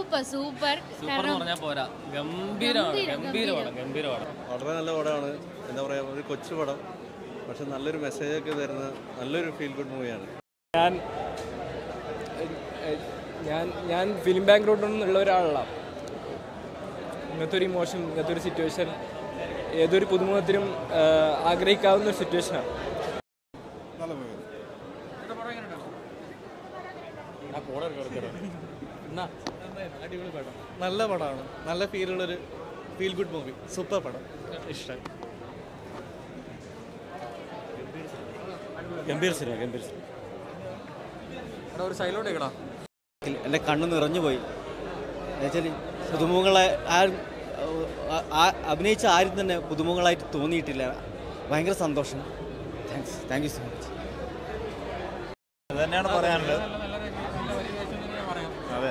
Super super super എന്ന് പറഞ്ഞാൽ പോരാ ഗംഭീരമാണ് ഗംഭീരമാണ് ഗംഭീരമാണ് വളരെ നല്ല പടമാണ് എന്താ പറയുക ഒരു കൊച്ചു പടം പക്ഷെ നല്ലൊരു മെസ്സേജൊക്കെ തരുന്ന നല്ലൊരു ഫീൽ ഗുഡ് മൂവിയാണ് ഞാൻ എ- ഞാൻ ഞാൻ ഫിലിം ബാക്ക്ഗ്രൗണ്ടിൽ നിന്നുള്ള ഒരാളല്ല ഇങ്ങനത്തെ ഒരു ഇമോഷൻ ഇങ്ങനത്തെ ഒരു സിറ്റുവേഷൻ ഏതൊരു പുതുമുഖത്തിനും ആ, ആഗ്രഹിക്കാവുന്ന ഒരു സിറ്റുവേഷനാണ് നല്ല പടമാണ് നല്ല ഫീലുള്ളൊരു ഫീൽ ഗുഡ് മൂവി സൂപ്പർ പടം ഇഷ്ടം ഗംഭീർ സിനിമ ഗംഭീർ സിനിമ ഒരു സൈലോട്ട് കേടാ എൻ്റെ കണ്ണ് നിറഞ്ഞു പോയി എന്നുവെച്ചാൽ പുതുമുഖങ്ങളെ ആരും ആ- ആ- അഭിനയിച്ച ആരും തന്നെ പുതുമുഖങ്ങളായിട്ട് തോന്നിയിട്ടില്ല ഭയങ്കര സന്തോഷം thanks thank you so much അത് തന്നെയാണ് പറയാനുള്ളത് അതെ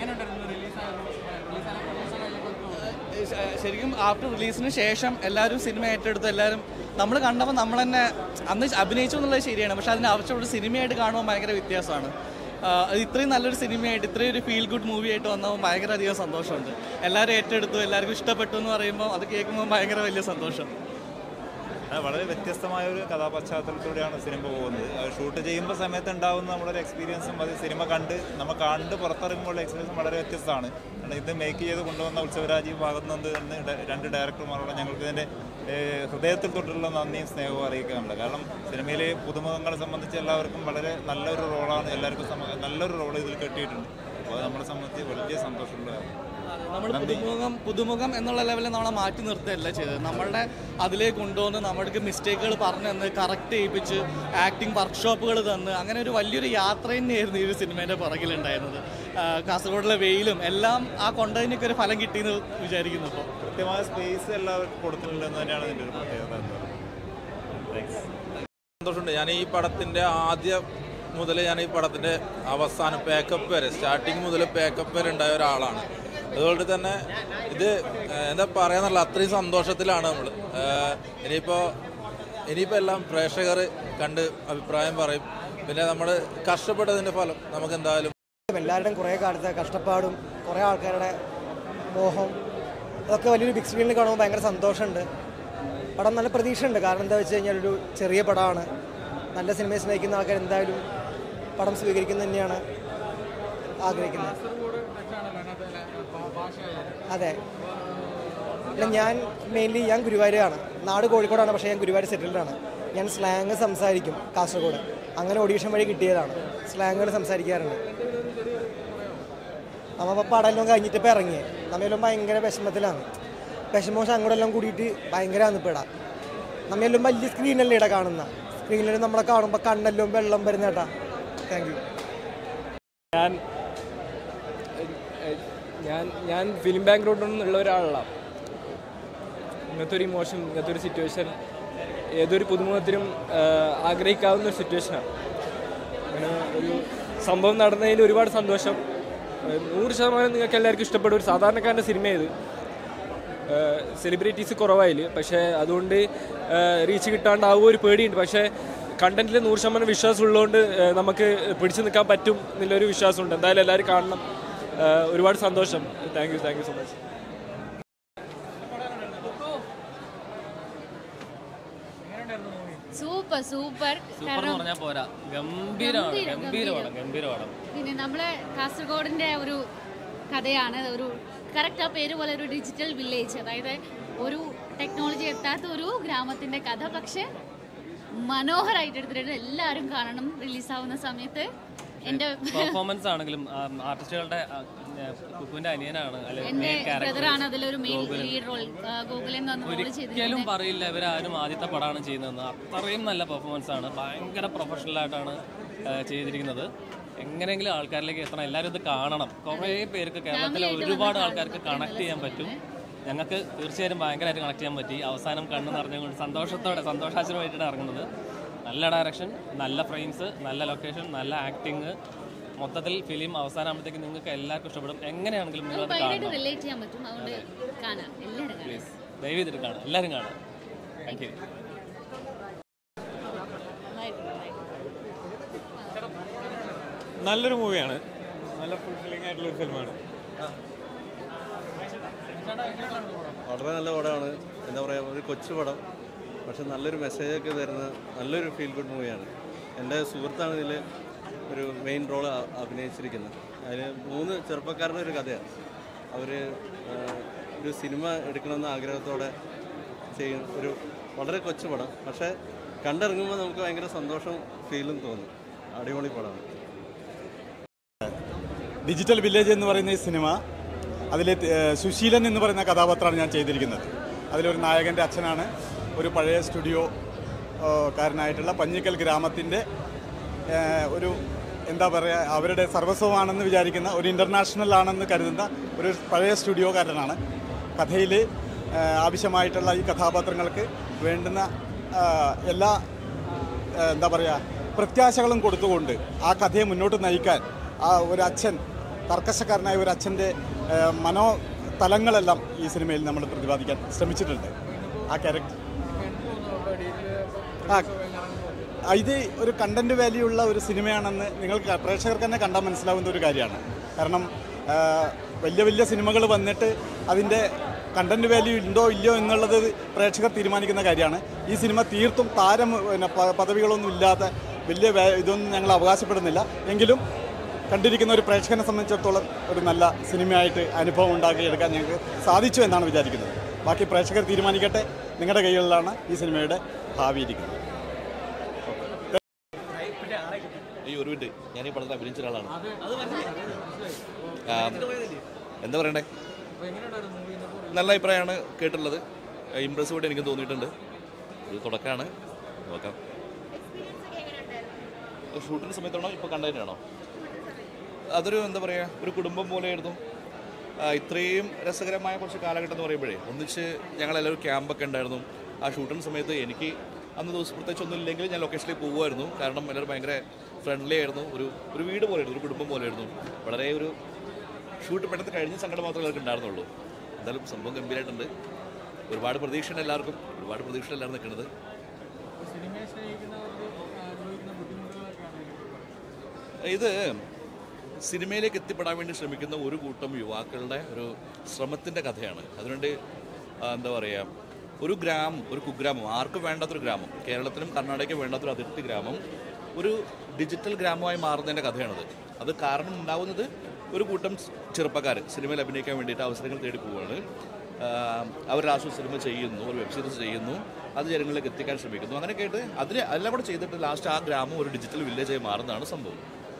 ശരിക്കും ആഫ്റ്റർ റിലീസിന് ശേഷം എല്ലാവരും സിനിമ ഏറ്റെടുത്ത് എല്ലാവരും നമ്മൾ കണ്ടപ്പോൾ നമ്മൾ തന്നെ അന്ന് അഭിനയിച്ചു എന്നുള്ളത് ശരിയാണ് പക്ഷെ അതിന് ആവശ്യമുള്ള സിനിമയായിട്ട് കാണുമ്പോൾ ഭയങ്കര വ്യത്യാസമാണ് ആ, അത് ഇത്രയും നല്ലൊരു സിനിമയായിട്ട് ഇത്രയും ഒരു ഫീൽ ഗുഡ് മൂവി ആയിട്ട് വന്നപ്പോൾ ഭയങ്കര അധികം സന്തോഷമുണ്ട് എല്ലാവരും ഏറ്റെടുത്തു എല്ലാവർക്കും ഇഷ്ടപ്പെട്ടു എന്ന് പറയുമ്പോൾ അത് കേൾക്കുമ്പോൾ ഭയങ്കര വലിയ സന്തോഷം അത് വളരെ വ്യത്യസ്തമായ ഒരു കഥാപശ്ചാത്തലത്തിലൂടെയാണ് സിനിമ പോകുന്നത് അത് ഷൂട്ട് ചെയ്യുമ്പോൾ സമയത്ത് ഉണ്ടാകുന്ന നമ്മുടെ ഒരു എക്സ്പീരിയൻസും അത് സിനിമ കണ്ട് നമ്മൾ കണ്ട് പുറത്തിറങ്ങുമ്പോൾ എക്സ്പീരിയൻസും വളരെ വ്യത്യസ്തമാണ് കാരണം ഇത് മേക്ക് ചെയ്ത് കൊണ്ടുവന്ന ഉത്സവരാജ് ഭാഗത്ത് നിന്ന് തന്നെ ഡ- രണ്ട് ഡയറക്ടർമാരോട് ഞങ്ങൾക്ക് ഇതിൻ്റെ ഏഹ്, ഹൃദയത്തിൽ തൊട്ടുള്ള നന്ദിയും സ്നേഹവും അറിയിക്കാനുണ്ട് കാരണം സിനിമയിലെ പുതുമുഖങ്ങളെ സംബന്ധിച്ച് എല്ലാവർക്കും വളരെ നല്ലൊരു റോളാണ് എല്ലാവർക്കും സമ- നല്ലൊരു റോൾ ഇതിൽ കിട്ടിയിട്ടുണ്ട് അപ്പോൾ അത് നമ്മളെ സംബന്ധിച്ച് വലിയ സന്തോഷമുള്ള നമ്മൾ പുതുമുഖം പുതുമുഖം എന്നുള്ള ലെവലിൽ നമ്മളെ മാറ്റി നിർത്തുകയല്ല ചെയ്തത് നമ്മളുടെ അതിലേക്ക് കൊണ്ടുവന്ന് നമ്മൾക്ക് മിസ്റ്റേക്കുകൾ പറഞ്ഞു തന്ന് കറക്റ്റ് ചെയ്യിപ്പിച്ച് ആക്ടിങ് വർക്ക്ഷോപ്പുകൾ തന്ന് അങ്ങനെ ഒരു വലിയൊരു യാത്ര തന്നെയായിരുന്നു ഈ ഒരു സിനിമേൻ്റെ പുറകിലുണ്ടായിരുന്നത് ആ, കാസർഗോഡിലെ വെയിലും എല്ലാം ആ കൊണ്ടതിനൊക്കെ ഒരു ഫലം കിട്ടിയെന്ന് വിചാരിക്കുന്നു ഇപ്പോൾ കൃത്യമായ സ്പേസ് എല്ലാവർക്കും കൊടുത്തിട്ടുണ്ടെന്ന് തന്നെയാണ് ഇതിൻ്റെ ഒരു പ്രത്യേകത താങ്ക്സ് സന്തോഷമുണ്ട് ഞാൻ ഈ പടത്തിന്റെ ആദ്യം മുതൽ ഞാൻ ഈ പടത്തിന്റെ അവസാനം പേക്കപ്പ് വരെ സ്റ്റാർട്ടിങ് മുതൽ പേക്കപ്പ് വരെ ഉണ്ടായ ഒരാളാണ് അതുകൊണ്ട് തന്നെ ഇത് ഏഹ്, എന്താ പറയാന്നുള്ള അത്രയും സന്തോഷത്തിലാണ് നമ്മൾ ഇനിയിപ്പോ ഇനിയിപ്പോ എല്ലാം പ്രേക്ഷകർ കണ്ട് അഭിപ്രായം പറയും പിന്നെ നമ്മൾ കഷ്ടപ്പെട്ടതിന്റെ ഫലം നമുക്ക് എന്തായാലും എല്ലാവരുടെയും കുറേ കാലത്തെ കഷ്ടപ്പാടും കുറേ ആൾക്കാരുടെ മോഹം അതൊക്കെ വലിയൊരു ബിഗ് സ്ക്രീനിൽ കാണുമ്പോൾ ഭയങ്കര സന്തോഷമുണ്ട് പടം നല്ല പ്രതീക്ഷയുണ്ട് കാരണം എന്താ വെച്ച് കഴിഞ്ഞാൽ ഒരു ചെറിയ പടമാണ് നല്ല സിനിമയെ സ്നേഹിക്കുന്ന ആൾക്കാർ എന്തായാലും പടം സ്വീകരിക്കുന്നത് തന്നെയാണ് ആഗ്രഹിക്കുന്നത് അതെ അല്ല ഞാൻ മെയിൻലി ഞാൻ ഗുരുവായൂരാണ് നാട് കോഴിക്കോടാണ് പക്ഷേ ഞാൻ ഗുരുവായൂർ സെറ്റിൽഡാണ് ഞാൻ സ്ലാങ് സംസാരിക്കും കാസർഗോഡ് അങ്ങനെ ഓഡീഷൻ വഴി കിട്ടിയതാണ് സ്ലാങ്ങുകൾ സംസാരിക്കാറുണ്ട് നമ്മ പടമെല്ലാം കഴിഞ്ഞിട്ട് ഇപ്പം ഇറങ്ങി നമ്മയെല്ലാം ഭയങ്കര വിഷമത്തിലാണ് വിഷമോശം അങ്ങോട്ടെല്ലാം കൂടിയിട്ട് ഭയങ്കരമാണ് ഇപ്പോൾ ഇടാം നമ്മയെല്ലാം വലിയ സ്ക്രീനല്ലേ ഇട കാണുന്ന സ്ക്രീനിൽ നമ്മളെ കാണുമ്പോൾ കണ്ണെല്ലാം വെള്ളം വരുന്ന കേട്ടാ താങ്ക് യു ഞാൻ എ- ഞാൻ ഞാൻ ഫിലിം ബാക്ക്ഗ്രൗണ്ടിൽ നിന്നുള്ള ഒരാളല്ല ഇങ്ങനത്തെ ഒരു ഇമോഷൻ ഇങ്ങനത്തെ ഒരു സിറ്റുവേഷൻ ഏതൊരു പുതുമുഖത്തിനും ആ, ആഗ്രഹിക്കാവുന്ന ഒരു സിറ്റുവേഷനാണ് അങ്ങനെ ഒരു സംഭവം നടന്നതിൽ ഒരുപാട് സന്തോഷം ആ, നൂറ് ശതമാനം നിങ്ങൾക്ക് എല്ലാവർക്കും ഇഷ്ടപ്പെടും ഒരു സാധാരണക്കാരൻ്റെ സിനിമ ഇത് സെലിബ്രിറ്റീസ് കുറവായിൽ പക്ഷേ അതുകൊണ്ട് റീച്ച് കിട്ടാണ്ടാവുക ഒരു പേടിയുണ്ട് പക്ഷേ കണ്ടന്റിൽ നൂറ് ശതമാനം വിശ്വാസം ഉള്ളതുകൊണ്ട് ആ, നമുക്ക് പിടിച്ചു നിൽക്കാൻ പറ്റും എന്നുള്ളൊരു വിശ്വാസമുണ്ട് എന്തായാലും എല്ലാവരും കാണണം ആ, ഒരുപാട് സന്തോഷം thank you thank you so much super super super എന്ന് പറഞ്ഞാൽ പോരാ ഗംഭീരമാണ് ഗംഭീരം, ഗംഭീരമാണ് ഗംഭീരമാണ് പിന്നെ നമ്മളെ കാസർഗോഡിന്റെ ഒരു കഥയാണ് ഒരു കറക്റ്റ് ആ പേര് പോലെ ഒരു ഡിജിറ്റൽ വില്ലേജ് അതായത് ഒരു ടെക്നോളജി എത്താത്ത ഒരു ഗ്രാമത്തിന്റെ കഥ പക്ഷെ മനോഹരമായിട്ട് എടുത്തിട്ടുണ്ട് എല്ലാവരും കാണണം റിലീസാവുന്ന സമയത്ത് എൻ്റെ പെർഫോമൻസ് ആണെങ്കിലും ആർട്ടിസ്റ്റുകളുടെ കുക്കുവിന്റെ അനിയനാണ് അല്ലെങ്കിൽ എൻ്റെ main character. ബ്രദറാണ് അതിലൊരു മെയിൻ ലീഡ് റോൾ ഗോകുലൻ എന്ന് പറഞ്ഞ റോൾ ഒരിക്കലും ചെയ്തിരിക്കുന്നത് പറയില്ല ഇവരാരും ആദ്യത്തെ പടമാണ് ചെയ്യുന്നതെന്ന് അത്രയും നല്ല പെർഫോമൻസ് ആണ് ഭയങ്കര പ്രൊഫഷണൽ ആയിട്ടാണ് ആ, ചെയ്തിരിക്കുന്നത് എങ്ങനെയെങ്കിലും ആൾക്കാരിലേക്ക് എത്തണം എല്ലാവരും ഇത് കാണണം കുറേ പേർക്ക് കേരളത്തിലെ ഒരുപാട് ആൾക്കാർക്ക് കണക്ട് ചെയ്യാൻ പറ്റും ഞങ്ങൾക്ക് തീർച്ചയായും ഭയങ്കരമായിട്ട് കണക്ട് ചെയ്യാൻ പറ്റി അവസാനം കണ്ണ് നിറഞ്ഞുകൊണ്ട് സന്തോഷത്തോടെ സന്തോഷാശ്രമായിട്ടാണ് ഇറങ്ങുന്നത് നല്ല ഡയറക്ഷൻ നല്ല ഫ്രെയിംസ് നല്ല ലൊക്കേഷൻ നല്ല ആക്ടിങ് മൊത്തത്തിൽ ഫിലിം അവസാനമാകുമ്പോഴത്തേക്ക് നിങ്ങൾക്ക് എല്ലാവർക്കും ഇഷ്ടപ്പെടും എങ്ങനെയാണെങ്കിലും നിങ്ങൾ അത് ഭയങ്കരമായിട്ട് കാണണം റിലേറ്റ് ചെയ്യാൻ പറ്റും അതുകൊണ്ട് കാണാം എല്ലാവരും കാണാം പ്ലീസ് ദയവ് ചെയ്തിട്ട് കാണാം എല്ലാവരും കാണാം താങ്ക് യു നല്ലൊരു മൂവിയാണ് നല്ല ഫുൾഫില്ലിംഗ് ആയിട്ടുള്ള ഒരു ഫിലിമാണ് വളരെ നല്ല പടമാണ് എന്താ പറയുക ഒരു കൊച്ചു പടം പക്ഷെ നല്ലൊരു മെസ്സേജൊക്കെ തരുന്ന നല്ലൊരു ഫീൽ ഗുഡ് മൂവിയാണ് എൻ്റെ സുഹൃത്താണ് ഇതിൽ ഒരു മെയിൻ റോൾ അഭിനയിച്ചിരിക്കുന്നത് അതിൽ മൂന്ന് ചെറുപ്പക്കാരുടെ ഒരു കഥയാണ് അവർ ഒരു സിനിമ എടുക്കണമെന്ന ആഗ്രഹത്തോടെ ചെയ്യുന്ന ഒരു വളരെ കൊച്ചു പടം പക്ഷേ കണ്ടിറങ്ങുമ്പോൾ നമുക്ക് ഭയങ്കര സന്തോഷം ഫീലും തോന്നും അടിപൊളി പടമാണ് ഡിജിറ്റൽ വില്ലേജ് എന്ന് പറയുന്ന ഈ സിനിമ അതിൽ സുശീലൻ എന്ന് പറയുന്ന കഥാപാത്രമാണ് ഞാൻ ചെയ്തിരിക്കുന്നത് അതിലൊരു നായകൻ്റെ അച്ഛനാണ് ഒരു പഴയ സ്റ്റുഡിയോ ആ, കാരനായിട്ടുള്ള പഞ്ഞിക്കൽ ഗ്രാമത്തിൻ്റെ ആ, ഒരു എന്താ പറയുക അവരുടെ സർവസ്വമാണെന്ന് വിചാരിക്കുന്ന ഒരു ഇൻ്റർനാഷണൽ ആണെന്ന് കരുതുന്ന ഒരു പഴയ സ്റ്റുഡിയോക്കാരനാണ് കഥയിൽ ആവശ്യമായിട്ടുള്ള ഈ കഥാപാത്രങ്ങൾക്ക് വേണ്ടുന്ന ആ, എല്ലാ ആ, എന്താ പറയുക പ്രത്യാശകളും കൊടുത്തുകൊണ്ട് ആ കഥയെ മുന്നോട്ട് നയിക്കാൻ ആ ഒരു അച്ഛൻ കർക്കശക്കാരനായ ഒരു അച്ഛൻ്റെ ആ, മനോ തലങ്ങളെല്ലാം ഈ സിനിമയിൽ നമ്മൾ പ്രതിപാദിക്കാൻ ശ്രമിച്ചിട്ടുണ്ട് ആ ക്യാരക്ടർ ആ ആ, ഇത് ഒരു കണ്ടന്റ് വാല്യൂ ഉള്ള ഒരു സിനിമയാണെന്ന് നിങ്ങൾക്ക് പ്രേക്ഷകർക്ക് തന്നെ കണ്ടാൽ മനസ്സിലാവുന്ന ഒരു കാര്യമാണ് കാരണം ആ, വലിയ വലിയ സിനിമകൾ വന്നിട്ട് അതിൻ്റെ കണ്ടന്റ് വാല്യൂ ഉണ്ടോ ഇല്ലയോ എന്നുള്ളത് പ്രേക്ഷകർ തീരുമാനിക്കുന്ന കാര്യമാണ് ഈ സിനിമ തീർത്തും താരം പിന്നെ പ- പദവികളൊന്നും ഇല്ലാത്ത വലിയ വാ- ഇതൊന്നും ഞങ്ങൾ അവകാശപ്പെടുന്നില്ല എങ്കിലും കണ്ടിരിക്കുന്ന ഒരു പ്രേക്ഷകനെ സംബന്ധിച്ചിടത്തോളം ഒരു നല്ല സിനിമയായിട്ട് അനുഭവം ഉണ്ടാക്കിയെടുക്കാൻ ഞങ്ങൾക്ക് സാധിച്ചു എന്നാണ് വിചാരിക്കുന്നത് ബാക്കി പ്രേക്ഷകർ തീരുമാനിക്കട്ടെ നിങ്ങളുടെ കൈകളിലാണ് ഈ സിനിമയുടെ ഭാവി ഇരിക്കുന്നത് ഈ ഒരു മിനിറ്റ് ഞാൻ ഈ പടത്തിൽ അഭിനയിച്ച ഒരാളാണ് ആ, എന്താ പറയണ്ടേ നല്ല അഭിപ്രായമാണ് കേട്ടുള്ളത് ഇമ്പ്രസീവ് ആയിട്ട് എനിക്ക് തോന്നിയിട്ടുണ്ട് ഒരു തുടക്കമാണ് നോക്കാം ഷൂട്ടിൻ്റെ സമയത്താണോ ഇപ്പോൾ കണ്ടതിനാണോ അതൊരു എന്താ പറയുക ഒരു കുടുംബം പോലെയായിരുന്നു ആ, ഇത്രയും രസകരമായ കുറച്ച് കാലഘട്ടം എന്ന് പറയുമ്പോഴേ ഒന്നിച്ച് ഞങ്ങളെല്ലാവരും ക്യാമ്പൊക്കെ ഉണ്ടായിരുന്നു ആ ഷൂട്ടിൻ്റെ സമയത്ത് എനിക്ക് അന്ന് ദിവസം പ്രത്യേകിച്ച് ഒന്നും ഇല്ലെങ്കിൽ ഞാൻ ലൊക്കേഷനിൽ പോകുമായിരുന്നു കാരണം എല്ലാവരും ഭയങ്കര ഫ്രണ്ട്ലി ആയിരുന്നു ഒരു ഒരു വീട് പോലെയായിരുന്നു ഒരു കുടുംബം പോലെയായിരുന്നു വളരെ ഒരു ഷൂട്ട് പെട്ടെന്ന് കഴിഞ്ഞ സങ്കടം മാത്രമേ അവർക്ക് ഉണ്ടായിരുന്നുള്ളൂ എന്തായാലും സംഭവം ഗംഭീരമായിട്ടുണ്ട് ഒരുപാട് പ്രതീക്ഷയുണ്ട് എല്ലാവർക്കും ഒരുപാട് പ്രതീക്ഷ എല്ലാവരും നിൽക്കുന്നത് ഇത് സിനിമയിലേക്ക് എത്തിപ്പെടാൻ വേണ്ടി ശ്രമിക്കുന്ന ഒരു കൂട്ടം യുവാക്കളുടെ ഒരു ശ്രമത്തിൻ്റെ കഥയാണ് അതിനുവേണ്ടി ആ, എന്താ പറയുക ഒരു ഗ്രാമം ഒരു കുഗ്രാമം ആർക്കും വേണ്ടാത്തൊരു ഗ്രാമം കേരളത്തിലും കർണാടകയ്ക്കും വേണ്ടാത്തൊരു അതിർത്തി ഗ്രാമം ഒരു ഡിജിറ്റൽ ഗ്രാമമായി മാറുന്നതിൻ്റെ കഥയാണത് അത് കാരണം ഉണ്ടാവുന്നത് ഒരു കൂട്ടം ചെറുപ്പക്കാർ സിനിമയിൽ അഭിനയിക്കാൻ വേണ്ടിയിട്ട് അവസരങ്ങൾ തേടി പോവുകയാണ് അവർ ലാസ്റ്റ് സിനിമ ചെയ്യുന്നു ഒരു വെബ് സീരീസ് ചെയ്യുന്നു അത് ജനങ്ങളിലേക്ക് എത്തിക്കാൻ ശ്രമിക്കുന്നു അങ്ങനെ കേട്ട് അതിന് എല്ലാം കൂടെ ചെയ്തിട്ട് ലാസ്റ്റ് ആ ഗ്രാമം ഒരു ഡിജിറ്റൽ വില്ലേജായി മാറുന്നതാണ് സംഭവം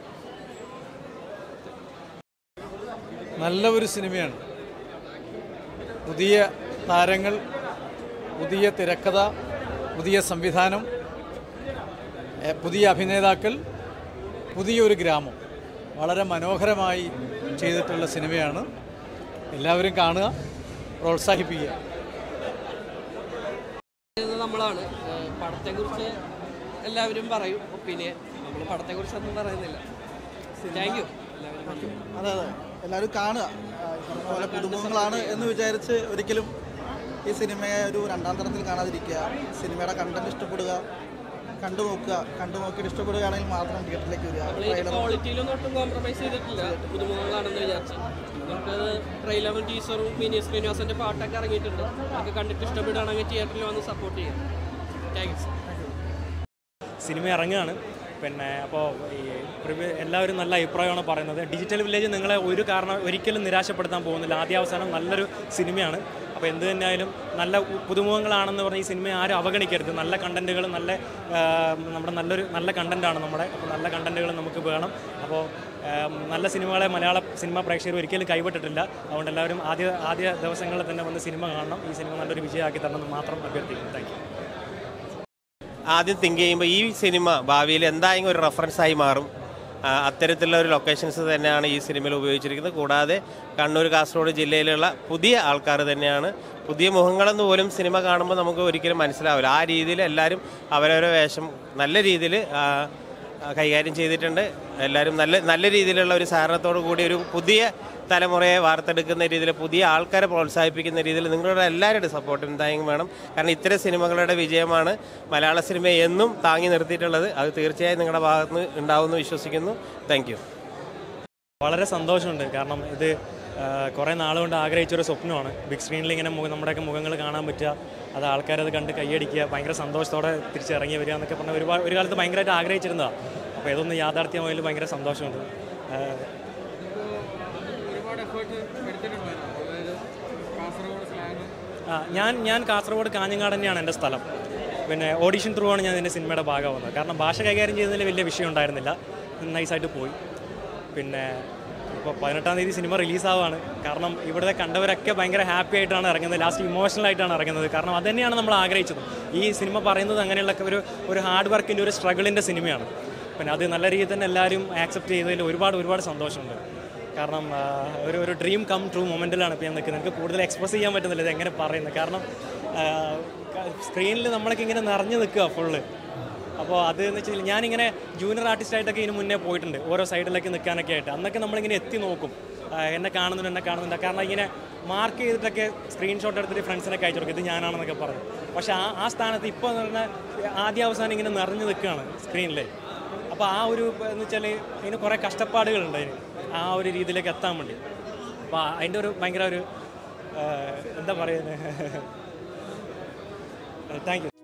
നല്ല ഒരു സിനിമയാണ് പുതിയ താരങ്ങൾ പുതിയ തിരക്കഥ പുതിയ സംവിധാനം എ, പുതിയ അഭിനേതാക്കൾ പുതിയൊരു ഗ്രാമം വളരെ മനോഹരമായി ചെയ്തിട്ടുള്ള സിനിമയാണ് എല്ലാവരും കാണുക പ്രോത്സാഹിപ്പിക്കുക ചെയ്യുന്നത് നമ്മളാണ് ഏഹ് പടത്തെക്കുറിച്ച് എല്ലാവരും പറയും ഒപ്പീനിയൻ നമ്മൾ പടത്തെക്കുറിച്ചൊന്നും പറയുന്നില്ല താങ്ക് യു എല്ലാവരും അതെ അതെ എല്ലാവരും കാണുക ആ, ഈ പറഞ്ഞ പോലെ പുതുമുഖങ്ങളാണ് എന്ന് വിചാരിച്ച് ഒരിക്കലും ഈ സിനിമയെ ഒരു രണ്ടാം തരത്തിൽ കാണാതിരിക്കുക സിനിമയുടെ കണ്ടന്റ് ഇഷ്ടപ്പെടുക കണ്ടു നോക്കുക കണ്ടു നോക്കിയിട്ട് ഇഷ്ടപ്പെടുകയാണെങ്കിൽ മാത്രം തിയേറ്ററിലേക്ക് വരിക നമ്മൾ ഈ ട്രെയിലർ ക്വാളിറ്റിയിലൊന്നും ഒട്ടും കോംപ്രമൈസ് ചെയ്തിട്ടില്ല പുതുമുഖങ്ങളാണെന്ന് വിചാരിച്ച് നമുക്കത് ട്രെയിലറും ടീസറും മിനി ശ്രീനിവാസന്റെ പാട്ടൊക്കെ ഇറങ്ങിയിട്ടുണ്ട് അതൊക്കെ കണ്ടിട്ട് ഇഷ്ടപ്പെടുകയാണെങ്കിൽ തിയേറ്ററിൽ വന്ന് സപ്പോർട്ട് ചെയ്യാം താങ്ക്സ് സിനിമ ഇറങ്ങുകയാണ് പിന്നെ അപ്പോൾ ഈ പ്രിവ്യൂ എല്ലാവരും നല്ല അഭിപ്രായമാണ് പറയുന്നത് ഡിജിറ്റൽ വില്ലേജ് നിങ്ങളെ ഒരു കാരണം ഒരിക്കലും നിരാശപ്പെടുത്താൻ പോകുന്നില്ല ആദ്യാവസാനം നല്ലൊരു സിനിമയാണ് അപ്പോൾ എന്ത് തന്നെയായാലും നല്ല ഉ- പുതുമുഖങ്ങളാണെന്ന് പറഞ്ഞ് ഈ സിനിമയെ ആരും അവഗണിക്കരുത് നല്ല കണ്ടന്റുകൾ നല്ല ആ, നമ്മുടെ നല്ലൊരു നല്ല കണ്ടന്റാണ് നമ്മുടെ അപ്പോൾ നല്ല കണ്ടന്റുകൾ നമുക്ക് വേണം അപ്പോൾ ആ, നല്ല സിനിമകളെ മലയാള സിനിമ പ്രേക്ഷകർ ഒരിക്കലും കൈവിട്ടിട്ടില്ല അതുകൊണ്ട് എല്ലാവരും ആദ്യ ആദ്യ ദിവസങ്ങളിൽ തന്നെ വന്ന് സിനിമ കാണണം ഈ സിനിമ നല്ലൊരു വിജയമാക്കി തരണം എന്ന് മാത്രം അഭ്യർത്ഥിക്കുന്നു താങ്ക് യു ആദ്യം തിങ്ക് ചെയ്യുമ്പോൾ ഈ സിനിമ ഭാവിയിൽ എന്തായെങ്കിലും ഒരു റെഫറൻസായി മാറും ആ, അത്തരത്തിലുള്ള ഒരു ലൊക്കേഷൻസ് തന്നെയാണ് ഈ സിനിമയിൽ ഉപയോഗിച്ചിരിക്കുന്നത് കൂടാതെ കണ്ണൂർ കാസർഗോഡ് ജില്ലയിലുള്ള പുതിയ ആൾക്കാർ തന്നെയാണ് പുതിയ മുഖങ്ങളെന്ന് പോലും സിനിമ കാണുമ്പോൾ നമുക്ക് ഒരിക്കലും മനസ്സിലാവില്ല ആ രീതിയിൽ എല്ലാവരും അവരവരുടെ വേഷം നല്ല രീതിയിൽ കൈകാര്യം ചെയ്തിട്ടുണ്ട് എല്ലാവരും നല്ല നല്ല രീതിയിലുള്ള ഒരു സഹകരണത്തോടു കൂടി ഒരു പുതിയ തലമുറയെ വാർത്തെടുക്കുന്ന രീതിയിൽ പുതിയ ആൾക്കാരെ പ്രോത്സാഹിപ്പിക്കുന്ന രീതിയിൽ നിങ്ങളുടെ എല്ലാവരുടെയും സപ്പോർട്ട് എന്തായാലും വേണം കാരണം ഇത്തരം സിനിമകളുടെ വിജയമാണ് മലയാള സിനിമ എന്നും താങ്ങി നിർത്തിയിട്ടുള്ളത് അത് തീർച്ചയായും നിങ്ങളുടെ ഭാഗത്ത് നിന്ന് ഉണ്ടാവുമെന്ന് വിശ്വസിക്കുന്നു താങ്ക് വളരെ സന്തോഷമുണ്ട് കാരണം ഇത് കുറേ നാളുകൊണ്ട് ആഗ്രഹിച്ചൊരു സ്വപ്നമാണ് ബിഗ് സ്ക്രീനിൽ ഇങ്ങനെ മുഖം നമ്മുടെയൊക്കെ മുഖങ്ങൾ കാണാൻ പറ്റുക അത് ആൾക്കാരത് കണ്ട് കൈയടിക്കുക ഭയങ്കര സന്തോഷത്തോടെ തിരിച്ചിറങ്ങി വരിക എന്നൊക്കെ പറഞ്ഞാൽ ഒരുപാട് ഒരു കാലത്ത് ഭയങ്കരമായിട്ട് ആഗ്രഹിച്ചിരുന്നതാണ് അപ്പോൾ ഇതൊന്ന് യാഥാർത്ഥ്യമായതിൽ ഭയങ്കര സന്തോഷമുണ്ട് ആ, ഒരുപാട് എഫേർട്ട് എടുത്തിട്ടുണ്ടായിരുന്നു അതായത് കാസർഗോഡ് സ്ലാങ് ആ, ഞാൻ ഞാൻ കാസർഗോഡ് കാഞ്ഞങ്ങാട് തന്നെയാണ് എൻ്റെ സ്ഥലം പിന്നെ ഓഡിഷൻ ത്രൂ ആണ് ഞാൻ എൻ്റെ സിനിമയുടെ ഭാഗമാവുന്നത് കാരണം ഭാഷ കൈകാര്യം ചെയ്യുന്നതിൽ വലിയ വിഷയം ഉണ്ടായിരുന്നില്ല നൈസായിട്ട് പോയി പിന്നെ ഇപ്പോൾ പതിനെട്ടാം തീയതി സിനിമ റിലീസാവാണ് കാരണം ഇവിടെ കണ്ടവരൊക്കെ ഭയങ്കര ഹാപ്പി ആയിട്ടാണ് ഇറങ്ങുന്നത് ലാസ്റ്റ് ഇമോഷണൽ ആയിട്ടാണ് ഇറങ്ങുന്നത് കാരണം അത് തന്നെയാണ് നമ്മൾ ആഗ്രഹിച്ചത് ഈ സിനിമ പറയുന്നത് അങ്ങനെയുള്ള ഒരു ഒരു ഹാർഡ് വർക്കിൻ്റെ ഒരു സ്ട്രഗിളിൻ്റെ സിനിമയാണ് പിന്നെ അത് നല്ല രീതിയിൽ തന്നെ എല്ലാവരും ആക്സെപ്റ്റ് ചെയ്തതിൽ ഒരുപാട് ഒരുപാട് സന്തോഷമുണ്ട് കാരണം ആ, ഒരു ഒരു ഡ്രീം കം ട്രൂ മൊമെൻറ്റിലാണ് ഇപ്പോൾ ഞാൻ നിൽക്കുന്നത് എനിക്ക് കൂടുതൽ എക്സ്പ്രസ് ചെയ്യാൻ പറ്റുന്നില്ല ഇത് എങ്ങനെ പറയുന്നത് കാരണം സ്ക്രീനിൽ നമ്മളൊക്കെ ഇങ്ങനെ നിറഞ്ഞു നിൽക്കുക ഫുള്ള് അപ്പോൾ അത് എന്ന് വെച്ചാൽ ഞാനിങ്ങനെ ജൂനിയർ ആർട്ടിസ്റ്റായിട്ടൊക്കെ ഇതിന് മുന്നേ പോയിട്ടുണ്ട് ഓരോ സൈഡിലേക്ക് നിൽക്കാനൊക്കെ ആയിട്ട് അന്നൊക്കെ നമ്മളിങ്ങനെ എത്തി നോക്കും ആ, എന്നെ കാണുന്നുണ്ട് എന്നെ കാണുന്നുണ്ട് കാരണം ഇങ്ങനെ മാർക്ക് ചെയ്തിട്ടൊക്കെ സ്ക്രീൻഷോട്ട് എടുത്തിട്ട് ഫ്രണ്ട്സിനൊക്കെ അയച്ചു കൊടുക്കും ഇത് ഞാനാണെന്നൊക്കെ പറഞ്ഞു പക്ഷേ ആ ആ സ്ഥാനത്ത് ഇപ്പോൾ എന്ന് പറഞ്ഞാൽ ആദ്യ അവസാനം ഇങ്ങനെ നിറഞ്ഞു നിൽക്കുകയാണ് സ്ക്രീനിൽ അപ്പോൾ ആ ഒരു എന്ന് വെച്ചാൽ അതിന് കുറേ കഷ്ടപ്പാടുകളുണ്ട് അതിന് ആ ഒരു രീതിയിലേക്ക് എത്താൻ വേണ്ടി അപ്പോൾ അതിൻ്റെ ഒരു ഭയങ്കര ഒരു ആ, എന്താ പറയുന്നത് താങ്ക് യു